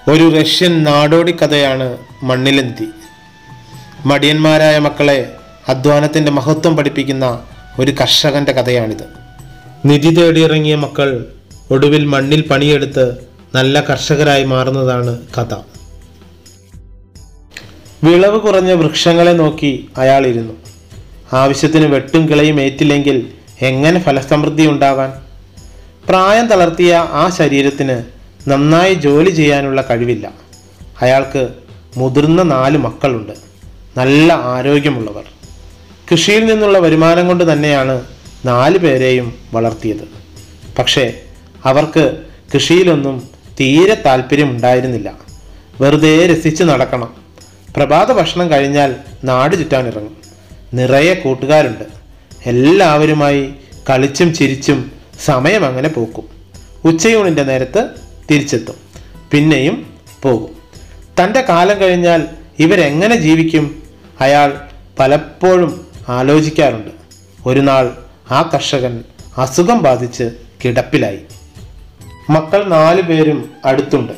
ഒരു റഷ്യൻ നാടോടി കഥയാണ് മണ്ണിലെന്തി മടിയന്മാരായ മക്കളെ അധ്വാനത്തിൻ്റെ മഹത്വം പഠിപ്പിക്കുന്ന ഒരു കർഷകന്റെ കഥയാണിത് നിധി തേടിയിറങ്ങിയ മക്കൾ ഒടുവിൽ മണ്ണിൽ പണിയെടുത്ത് നല്ല കർഷകരായി മാറുന്നതാണ് കഥ വിളവ് കുറഞ്ഞ വൃക്ഷങ്ങളെ നോക്കി അയാൾ ഇരുന്നു ആവശ്യത്തിന് വെട്ടും കിളയും ഏറ്റില്ലെങ്കിൽ എങ്ങനെ ഫലസമൃദ്ധി ഉണ്ടാവാൻ പ്രായം തളർത്തിയ ആ ശരീരത്തിന് നന്നായി ജോലി ചെയ്യാനുള്ള കഴിവില്ല അയാൾക്ക് മുതിർന്ന നാല് മക്കളുണ്ട് നല്ല ആരോഗ്യമുള്ളവർ കൃഷിയിൽ നിന്നുള്ള വരുമാനം കൊണ്ട് തന്നെയാണ് നാല് പേരെയും വളർത്തിയത് പക്ഷേ അവർക്ക് കൃഷിയിലൊന്നും തീരെ താല്പര്യം ഉണ്ടായിരുന്നില്ല വെറുതെ രസിച്ച് നടക്കണം പ്രഭാത ഭക്ഷണം കഴിഞ്ഞാൽ നാട് ചുറ്റാനിറങ്ങും നിറയെ കൂട്ടുകാരുണ്ട് എല്ലാവരുമായി കളിച്ചും ചിരിച്ചും സമയം അങ്ങനെ പോക്കും ഉച്ചയൂണിൻ്റെ നേരത്ത് തിരിച്ചെത്തും പിന്നെയും പോകും തൻ്റെ കാലം കഴിഞ്ഞാൽ ഇവരെങ്ങനെ ജീവിക്കും അയാൾ പലപ്പോഴും ആലോചിക്കാറുണ്ട് ഒരു നാൾ ആ കർഷകൻ അസുഖം ബാധിച്ച് കിടപ്പിലായി മക്കൾ നാലു പേരും അടുത്തുണ്ട്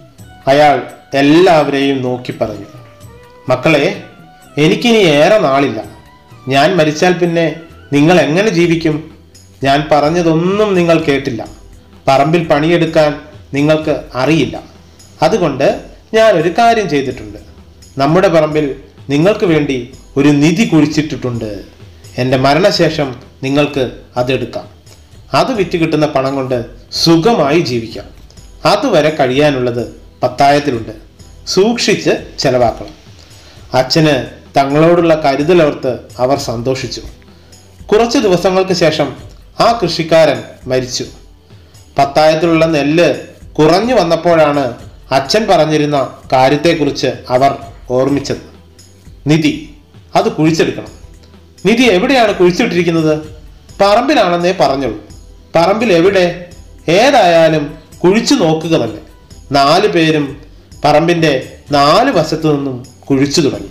അയാൾ എല്ലാവരെയും നോക്കി പറഞ്ഞു മക്കളെ എനിക്കിനി ഏറെ നാളില്ല ഞാൻ മരിച്ചാൽ പിന്നെ നിങ്ങൾ എങ്ങനെ ജീവിക്കും ഞാൻ പറഞ്ഞതൊന്നും നിങ്ങൾ കേട്ടില്ല പറമ്പിൽ പണിയെടുക്കാൻ നിങ്ങൾക്ക് അറിയില്ല അതുകൊണ്ട് ഞാൻ ഒരു കാര്യം ചെയ്തിട്ടുണ്ട് നമ്മുടെ പറമ്പിൽ നിങ്ങൾക്ക് വേണ്ടി ഒരു നിധി കുഴിച്ചിട്ടിട്ടുണ്ട് എൻ്റെ മരണശേഷം നിങ്ങൾക്ക് അതെടുക്കാം അത് വിറ്റ് കിട്ടുന്ന പണം കൊണ്ട് സുഖമായി ജീവിക്കാം അതുവരെ കഴിയാനുള്ളത് പത്തായത്തിലുണ്ട് സൂക്ഷിച്ച് ചെലവാക്കണം അച്ഛന് തങ്ങളോടുള്ള കരുതലോർത്ത് അവർ സന്തോഷിച്ചു കുറച്ചു ദിവസങ്ങൾക്ക് ശേഷം ആ കൃഷിക്കാരൻ മരിച്ചു പത്തായത്തിലുള്ള നെല്ല് കുറഞ്ഞു വന്നപ്പോഴാണ് അച്ഛൻ പറഞ്ഞിരുന്ന കാര്യത്തെക്കുറിച്ച് അവർ ഓർമ്മിച്ചത് നിധി അത് കുഴിച്ചെടുക്കണം നിധി എവിടെയാണ് കുഴിച്ചിട്ടിരിക്കുന്നത് പറമ്പിലാണെന്നേ പറഞ്ഞുള്ളൂ പറമ്പിൽ എവിടെ ഏതായാലും കുഴിച്ചു നോക്കുക തന്നെ നാല് പേരും പറമ്പിന്റെ നാല് വശത്തു നിന്നും കുഴിച്ചു തുടങ്ങി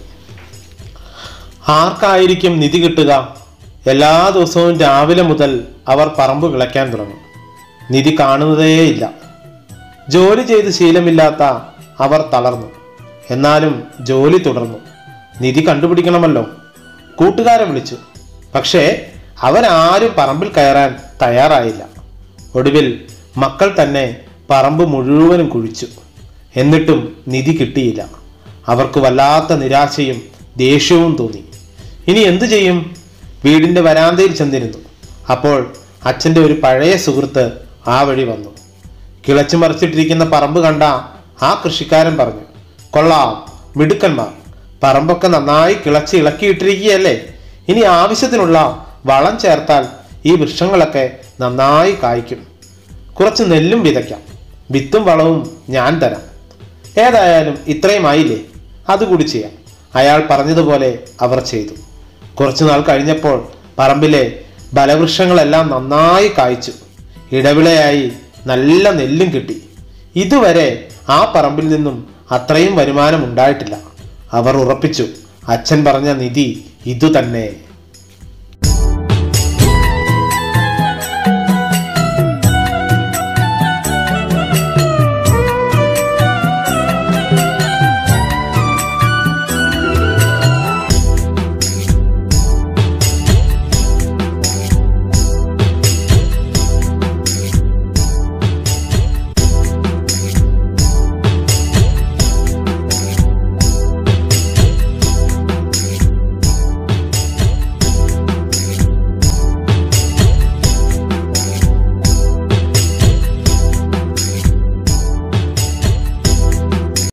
ആർക്കായിരിക്കും നിധി കിട്ടുക എല്ലാ ദിവസവും രാവിലെ മുതൽ അവർ പറമ്പ് കിളയ്ക്കാൻ തുടങ്ങും നിധി കാണുന്നതേയില്ല ജോലി ചെയ്ത് ശീലമില്ലാത്ത അവർ തളർന്നു എന്നാലും ജോലി തുടർന്നു നിധി കണ്ടുപിടിക്കണമല്ലോ കൂട്ടുകാരെ വിളിച്ചു പക്ഷേ അവരാരും പറമ്പിൽ കയറാൻ തയ്യാറായില്ല ഒടുവിൽ മക്കൾ തന്നെ പറമ്പ് മുഴുവനും കുഴിച്ചു എന്നിട്ടും നിധി കിട്ടിയില്ല അവർക്ക് വല്ലാത്ത നിരാശയും ദേഷ്യവും തോന്നി ഇനി എന്തു ചെയ്യും വീടിന്റെ വരാന്തയിൽ ചെന്നിരുന്നു അപ്പോൾ അച്ഛൻ്റെ ഒരു പഴയ സുഹൃത്ത് ആ വഴി വന്നു കിളച്ചു മറിച്ചിട്ടിരിക്കുന്ന പറമ്പ് കണ്ട ആ കൃഷിക്കാരൻ പറഞ്ഞു കൊള്ളാം മിടുക്കന്മാർ പറമ്പൊക്കെ നന്നായി കിളച്ച് ഇളക്കിയിട്ടിരിക്കുകയല്ലേ ഇനി ആവശ്യത്തിനുള്ള വളം ചേർത്താൽ ഈ വൃക്ഷങ്ങളൊക്കെ നന്നായി കായ്ക്കും കുറച്ച് നെല്ലും വിതയ്ക്കാം വിത്തും വളവും ഞാൻ തരാം ഏതായാലും ഇത്രയും ആയില്ലേ അതുകൂടി ചെയ്യാം അയാൾ പറഞ്ഞതുപോലെ അവർ ചെയ്തു കുറച്ചു നാൾ കഴിഞ്ഞപ്പോൾ പറമ്പിലെ ബലവൃക്ഷങ്ങളെല്ലാം നന്നായി കായ്ച്ചു ഇടവിളയായി നല്ല നെല്ലും കിട്ടി ഇതുവരെ ആ പറമ്പിൽ നിന്നും അത്രയും വരുമാനം ഉണ്ടായിട്ടില്ല അവർ ഉറപ്പിച്ചു അച്ഛൻ പറഞ്ഞ നിധി ഇതുതന്നെ